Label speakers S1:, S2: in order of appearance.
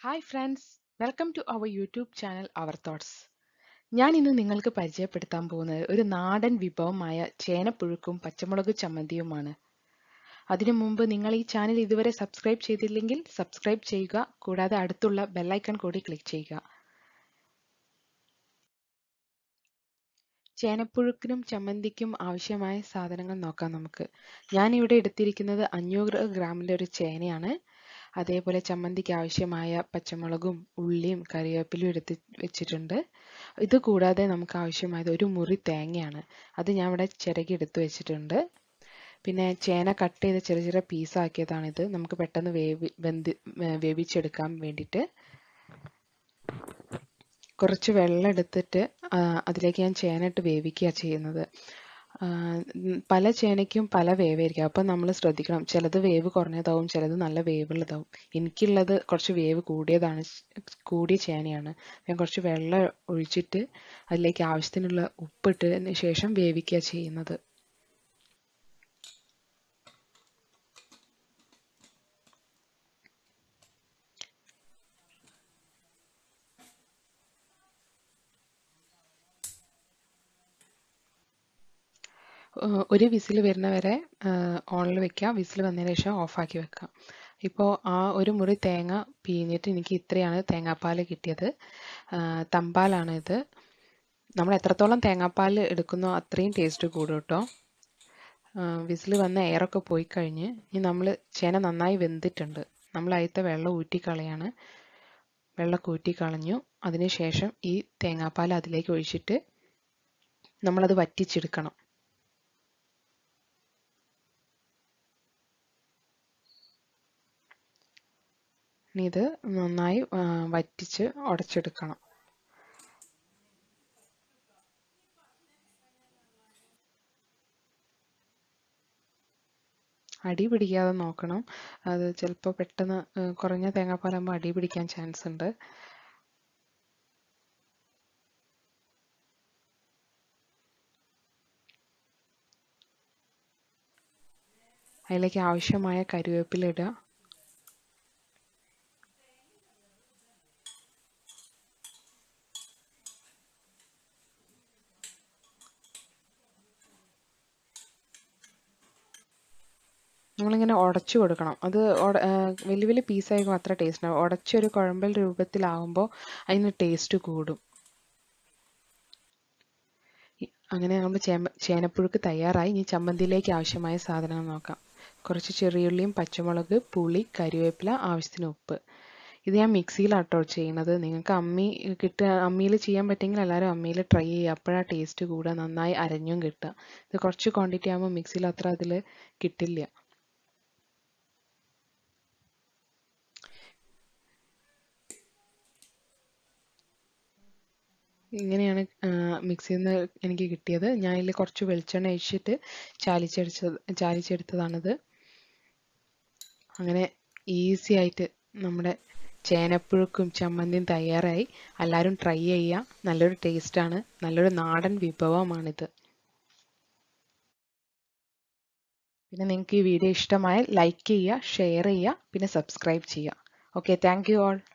S1: hi friends welcome to our YouTube channel our thoughts ഞാൻ ഇന്ന് നിങ്ങൾക്ക് പരിചയപ്പെടുത്താൻ പോകുന്നത് ഒരു നാടൻ വിഭവമായ ചേനപ്പുഴുക്കും പച്ചമുളക് ചമ്മന്തിയുമാണ് അതിനു മുമ്പ് നിങ്ങൾ ഈ ചാനൽ ഇതുവരെ സബ്സ്ക്രൈബ് ചെയ്തില്ലെങ്കിൽ സബ്സ്ക്രൈബ് ചെയ്യുക കൂടാതെ അടുത്തുള്ള ബെല്ലൈക്കൺ കൂടി ക്ലിക്ക് ചെയ്യുക ചേനപ്പുഴുക്കിനും ചമ്മന്തിക്കും ആവശ്യമായ സാധനങ്ങൾ നോക്കാം നമുക്ക് ഞാൻ ഇവിടെ എടുത്തിരിക്കുന്നത് അഞ്ഞൂറ് ഗ്രാമിൻ്റെ ഒരു ചേനയാണ് അതേപോലെ ചമ്മന്തിക്ക് ആവശ്യമായ പച്ചമുളകും ഉള്ളിയും കറിവേപ്പിലും എടുത്ത് വെച്ചിട്ടുണ്ട് ഇത് കൂടാതെ നമുക്ക് ആവശ്യമായത് ഒരു മുറി തേങ്ങയാണ് അത് ഞാൻ ഇവിടെ ചിരകി എടുത്ത് വെച്ചിട്ടുണ്ട് പിന്നെ ചേന കട്ട് ചെയ്ത് ചെറിയ ചെറിയ പീസാക്കിയതാണിത് നമുക്ക് പെട്ടെന്ന് വേവി വെന്ത് വേവിച്ചെടുക്കാൻ വേണ്ടിയിട്ട് കുറച്ച് വെള്ളം എടുത്തിട്ട് അതിലേക്ക് ഞാൻ ചേന ഇട്ട് വേവിക്കുക ചെയ്യുന്നത് പല ചേനയ്ക്കും പല വേവായിരിക്കും അപ്പം നമ്മൾ ശ്രദ്ധിക്കണം ചിലത് വേവ് കുറഞ്ഞതാവും ചിലത് നല്ല വേവുള്ളതാവും എനിക്കുള്ളത് കുറച്ച് വേവ് കൂടിയതാണ് കൂടിയ ചേനയാണ് ഞാൻ കുറച്ച് വെള്ളം ഒഴിച്ചിട്ട് അതിലേക്ക് ആവശ്യത്തിനുള്ള ഉപ്പിട്ടതിന് ശേഷം വേവിക്കുക ചെയ്യുന്നത് ഒരു വിസിൽ വരുന്ന വരെ ഓണിൽ വെക്കുക വിസിൽ വന്നതിന് ശേഷം ഓഫാക്കി വെക്കുക ഇപ്പോൾ ആ ഒരു മുറി തേങ്ങ പിഴിഞ്ഞിട്ട് എനിക്ക് ഇത്രയാണ് തേങ്ങാപ്പാൽ കിട്ടിയത് തമ്പാലാണ് ഇത് നമ്മൾ എത്രത്തോളം തേങ്ങാപ്പാൽ എടുക്കുന്നോ അത്രയും ടേസ്റ്റ് കൂടും കേട്ടോ വിസിൽ വന്ന എയറൊക്കെ പോയി കഴിഞ്ഞ് ഇനി നമ്മൾ ചേന നന്നായി വെന്തിട്ടുണ്ട് നമ്മൾ അതിലത്തെ വെള്ളം ഊറ്റിക്കളയാണ് വെള്ളമൊക്കെ ഊറ്റിക്കളഞ്ഞു അതിനുശേഷം ഈ തേങ്ങാപ്പാൽ അതിലേക്ക് ഒഴിച്ചിട്ട് നമ്മളത് വറ്റിച്ചെടുക്കണം ഇനി ഇത് നന്നായി വറ്റിച്ച് ഉടച്ചെടുക്കണം അടി പിടിക്കാതെ നോക്കണം അത് ചിലപ്പോൾ പെട്ടെന്ന് കുറഞ്ഞ തേങ്ങാപ്പാലാകുമ്പോൾ അടി പിടിക്കാൻ ചാൻസ് ഉണ്ട് അതിലേക്ക് ആവശ്യമായ കരുവേപ്പില ഇടുക നമ്മളിങ്ങനെ ഉടച്ചു കൊടുക്കണം അത് വലിയ വലിയ പീസായിരിക്കും അത്ര ടേസ്റ്റ് ഉണ്ടാവും ഉടച്ചൊരു കുഴമ്പൽ രൂപത്തിലാവുമ്പോൾ അതിന് ടേസ്റ്റ് കൂടും അങ്ങനെ നമ്മൾ ചേമ്പ ചേനപ്പുഴുക്ക് തയ്യാറായി ഇനി ചമ്മന്തിയിലേക്ക് ആവശ്യമായ സാധനങ്ങൾ നോക്കാം കുറച്ച് ചെറിയുള്ളിയും പച്ചമുളക് പുളി കരിവേപ്പില ആവശ്യത്തിന് ഉപ്പ് ഇത് ഞാൻ മിക്സിയിലാട്ടോ ചെയ്യുന്നത് നിങ്ങൾക്ക് അമ്മി കിട്ടുക അമ്മിയിൽ ചെയ്യാൻ പറ്റുമെങ്കിൽ എല്ലാവരും അമ്മിയിൽ ട്രൈ ചെയ്യുക അപ്പോഴാണ് ടേസ്റ്റ് കൂടുക നന്നായി അരഞ്ഞും കിട്ടുക ഇത് കുറച്ച് ക്വാണ്ടിറ്റി ആകുമ്പോൾ മിക്സിയിൽ അത്ര അതിൽ കിട്ടില്ല ഇങ്ങനെയാണ് മിക്സിയിൽ നിന്ന് എനിക്ക് കിട്ടിയത് ഞാൻ ഇതിൽ കുറച്ച് വെളിച്ചെണ്ണ ഒഴിച്ചിട്ട് ചാലിച്ചെടുത്തത് ചാലിച്ചെടുത്തതാണിത് അങ്ങനെ ഈസി ആയിട്ട് നമ്മുടെ ചേനപ്പുഴുക്കും ചമ്മന്തിയും തയ്യാറായി എല്ലാവരും ട്രൈ ചെയ്യുക നല്ലൊരു ടേസ്റ്റാണ് നല്ലൊരു നാടൻ വിഭവമാണിത് പിന്നെ നിങ്ങൾക്ക് ഈ വീഡിയോ ഇഷ്ടമായാൽ ലൈക്ക് ചെയ്യുക ഷെയർ ചെയ്യുക പിന്നെ സബ്സ്ക്രൈബ് ചെയ്യുക ഓക്കെ താങ്ക് യു ഓൾ